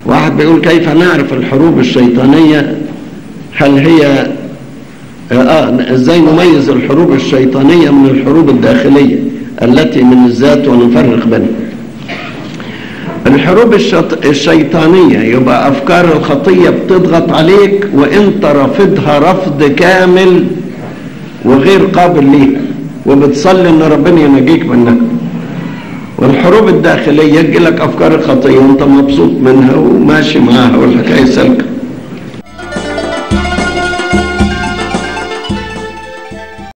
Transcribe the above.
واحد بيقول كيف نعرف الحروب الشيطانية هل هي آه ازاي نميز الحروب الشيطانية من الحروب الداخلية التي من الذات ونفرق بينها الحروب الشط... الشيطانية يبقى أفكار الخطية بتضغط عليك وإنت رافضها رفض كامل وغير قابل ليها وبتصلي إن ربنا ينجيك منها والحروب الداخلية يجي لك أفكار الخطية وأنت مبسوط منها وماشي معاها والحكاية سلكة